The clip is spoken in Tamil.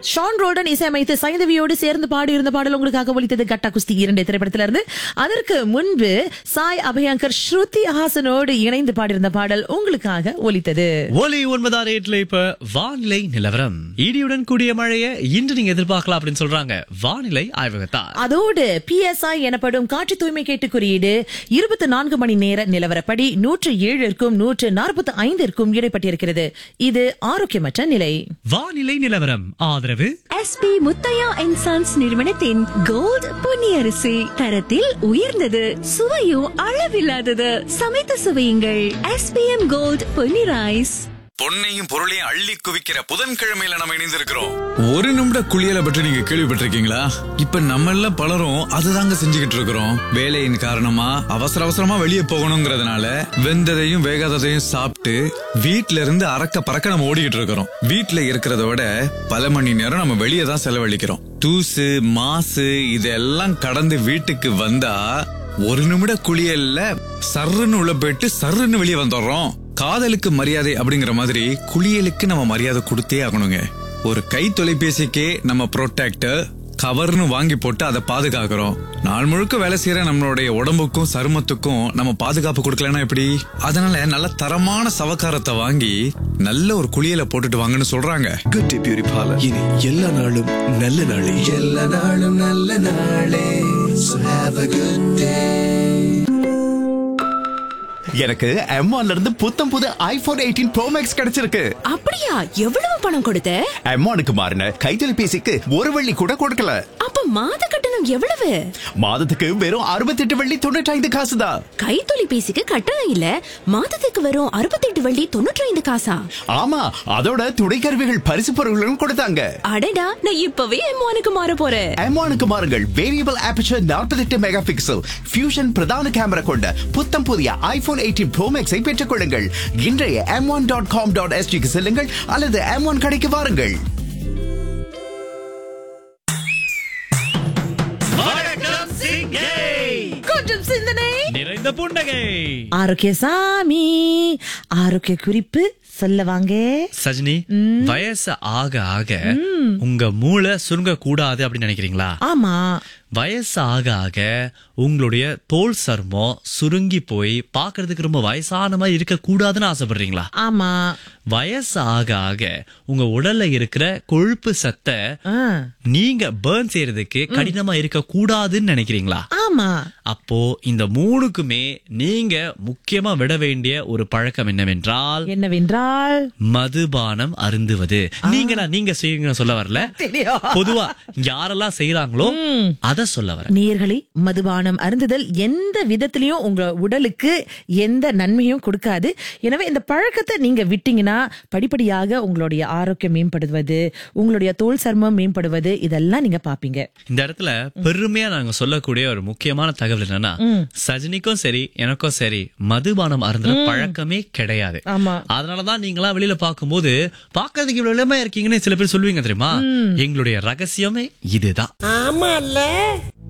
ஷான் ரோல்டன் இசையமைத்து சைந்தவியோடு சேர்ந்து பாடியிருந்த பாடல் உங்களுக்காக ஒலித்தது கட்டா குஸ்தி இரண்டு திரைப்படத்திலிருந்து அதற்கு முன்பு சாய் அபயங்கர் ஸ்ருதி ஹாசனோடு இணைந்து பாடியிருந்த பாடல் உங்களுக்காக ஒலித்தது ஒலி ஒன்பதாறு எட்டுல இப்ப வானிலை நிலவரம் இடியுடன் கூடிய மழையை இன்று நீங்க எதிர்பார்க்கலாம் அப்படின்னு சொல்றாங்க வானிலை ஆய்வகத்தார் அதோடு பிஎஸ்ஐ எனப்படும் காற்று தூய்மை கேட்டு குறியீடு இருபத்தி நான்கு மணி நேர நிலவரப்படி நூற்று ஏழிற்கும் நூற்று நாற்பத்தி ஐந்திற்கும் இடைப்பட்டிருக்கிறது இது ஆரோக்கியமற்ற நிலை வானிலை நிலவரம் ஆதரவு எஸ்பி முத்தையா அண்ட் சன்ஸ் நிறுவனத்தின் கோல்ட் பொன்னியரிசி தரத்தில் உயர்ந்தது சுவையும் அளவில்லாதது சமைத்து சுவையுங்கள் எஸ்பிஎம் கோல்ட் பொன்னி ரைஸ் பொன்னையும் பொருளையும் அள்ளி குவிக்கிற புதன்கிழமையில நம்ம இணைந்திருக்கிறோம் ஒரு நிமிட குளியலை பற்றி நீங்க கேள்விப்பட்டிருக்கீங்களா இப்ப நம்ம எல்லாம் பலரும் அதுதாங்க செஞ்சுக்கிட்டு இருக்கிறோம் வேலையின் காரணமா அவசர அவசரமா வெளியே போகணுங்கிறதுனால வெந்ததையும் வேகாததையும் சாப்பிட்டு வீட்ல இருந்து அறக்க பறக்க நம்ம ஓடிக்கிட்டு இருக்கிறோம் வீட்ல இருக்கிறத விட பல மணி நேரம் நம்ம வெளியே தான் செலவழிக்கிறோம் தூசு மாசு இதெல்லாம் கடந்து வீட்டுக்கு வந்தா ஒரு நிமிட குளியல்ல சர்ருன்னு உள்ள போயிட்டு சர்ருன்னு வெளியே வந்துடுறோம் காதலுக்கு மரியாதை அப்படிங்கிற மாதிரி குளியலுக்கு நம்ம மரியாதை கொடுத்தே ஆகணுங்க ஒரு கை தொலைபேசிக்கே நம்ம ப்ரொடெக்டர் கவர்னு வாங்கி போட்டு அதை பாதுகாக்கிறோம் நாள் முழுக்க வேலை செய்யற நம்மளுடைய உடம்புக்கும் சருமத்துக்கும் நம்ம பாதுகாப்பு கொடுக்கலன்னா எப்படி அதனால நல்ல தரமான சவக்காரத்தை வாங்கி நல்ல ஒரு குளியலை போட்டுட்டு வாங்கன்னு சொல்றாங்க குட் டே பியூரிஃபாலர் இனி எல்லா நாளும் நல்ல நாளே எல்லா நாளும் நல்ல நாளே So have a good day எனக்கு M1 ல இருந்து புத்தம் புது ஐபோன் எயிட்டீன் ப்ரோ மேக்ஸ் கிடைச்சிருக்கு அப்படியா எவ்வளவு பணம் கொடுத்த M1க்கு மாறின கைத்தொலைபேசிக்கு ஒரு வெள்ளி கூட கொடுக்கல அப்ப மாத கட்டணம் எவ்வளவு மாதத்துக்கு வெறும் 68 வெள்ளி தொண்ணூற்றி ஐந்து காசு தான் கை தொலைபேசிக்கு கட்டணம் இல்ல மாதத்துக்கு வரும் அறுபத்தெட்டு வள்ளி தொண்ணூற்றி ஐந்து காசா ஆமா அதோட துணை கருவிகள் பரிசு பொருள்களும் கொடுத்தாங்க அடடா நான் இப்பவே எம்மானுக்கு மாற போறேன் M1க்கு மாறுங்கள் variable aperture 48 mega pixel fusion பிரதான கேமரா கொண்ட புத்தம் புதிய ஐபோன் எயிட்டீன் ப்ரோ மேக்ஸை பெற்றுக் கொள்ளுங்கள் இன்றைய M one dot com dot எஸ்டிக்கு செல்லுங்கள் அல்லது எம் ஒன் கடைக்கு வாருங்கள் கொஞ்சம் சிந்தனை நிறைந்த புன்னகை ஆரோக்கிய சாமி ஆரோக்கிய குறிப்பு சொல்ல வாங்க சஜினி வயசு ஆக ஆக உங்க மூளை சுருங்க கூடாது அப்படின்னு நினைக்கிறீங்களா ஆமா வயசு ஆக ஆக உங்களுடைய தோல் சர்மம் சுருங்கி போய் பார்க்கிறதுக்கு ரொம்ப வயசான மாதிரி இருக்க கூடாதுன்னு ஆசைப்படுறீங்களா ஆமா வயசு ஆக ஆக உங்க உடல்ல இருக்கிற கொழுப்பு சத்தை ஆ, நீங்க பேர்ன் செய்யறதுக்கு கடினமா இருக்க கூடாதுன்னு நினைக்கிறீங்களா ஆமா அப்போ இந்த மூணுக்குமே நீங்க முக்கியமா விட வேண்டிய ஒரு பழக்கம் என்னவென்றால் என்னவென்றால் மதுபானம் அருந்துவது நீங்களா நீங்க செய்யுங்க சொல்ல வரல தெரியும். பொதுவா யாரெல்லாம் செய்யறாங்களோ அத சொல்ல வரேன் நேயர்களே மதுபானம் அருந்துதல் எந்த விதத்திலையும் உங்க உடலுக்கு எந்த நன்மையும் கொடுக்காது எனவே இந்த பழக்கத்தை நீங்க விட்டீங்கன்னா படிப்படியாக உங்களுடைய ஆரோக்கியம் மேம்படுவது உங்களுடைய தோல் சர்மம் மேம்படுவது இதெல்லாம் நீங்க பாப்பீங்க இந்த இடத்துல பெருமையா நாங்க சொல்லக்கூடிய ஒரு முக்கியமான தகவல் என்னன்னா சஜினிக்கும் சரி எனக்கும் சரி மதுபானம் அருந்துற பழக்கமே கிடையாது ஆமா. அதனாலதான் நீங்களா வெளியில பார்க்கும்போது பார்க்கறதுக்கு இவ்வளவு இளமையா இருக்கீங்கன்னு சில பேர் சொல்லுவீங்க தெரியுமா எங்களுடைய ரகசியமே இதுதான்